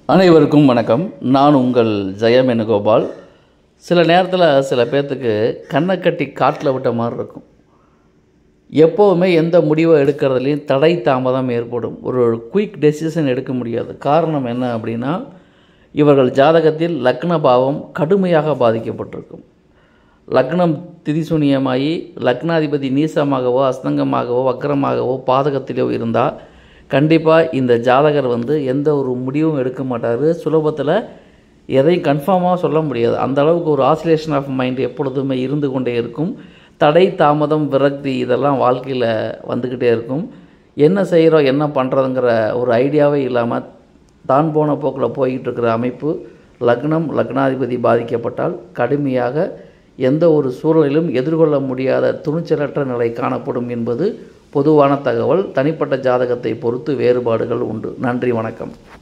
அனைவருக்கும் வணக்கம் நான் உங்கள் ஜெயம் வேணுகோபால் சில நேரத்தில் சில பேர்த்துக்கு கண்ணை கட்டி காட்டில் விட்ட மாதிரி இருக்கும் எப்போவுமே எந்த முடிவை எடுக்கிறதுலையும் தடை தாமதம் ஏற்படும் ஒரு குயிக் டெசிஷன் எடுக்க முடியாது காரணம் என்ன அப்படின்னா இவர்கள் ஜாதகத்தில் லக்ன பாவம் கடுமையாக பாதிக்கப்பட்டிருக்கும் லக்னம் திதிசூனியமாகி லக்னாதிபதி நீசமாகவோ அஸ்தங்கமாகவோ வக்கரமாகவோ பாதகத்திலோ இருந்தால் கண்டிப்பாக இந்த ஜாதகர் வந்து எந்த ஒரு முடிவும் எடுக்க மாட்டார் சுலபத்தில் எதையும் கன்ஃபார்மாக சொல்ல முடியாது அந்த அளவுக்கு ஒரு ஆசிலேஷன் ஆஃப் மைண்ட் எப்பொழுதுமே இருந்து கொண்டே இருக்கும் தடை தாமதம் விரக்தி இதெல்லாம் வாழ்க்கையில் வந்துக்கிட்டே இருக்கும் என்ன செய்கிறோம் என்ன பண்ணுறதுங்கிற ஒரு ஐடியாவே இல்லாமல் தான் போன போக்கில் போய்கிட்டு இருக்கிற அமைப்பு லக்னம் லக்னாதிபதி பாதிக்கப்பட்டால் கடுமையாக எந்த ஒரு சூழலிலும் எதிர்கொள்ள முடியாத துணிச்சலற்ற நிலை காணப்படும் என்பது பொதுவான தகவல் தனிப்பட்ட ஜாதகத்தை பொறுத்து வேறுபாடுகள் உண்டு நன்றி வணக்கம்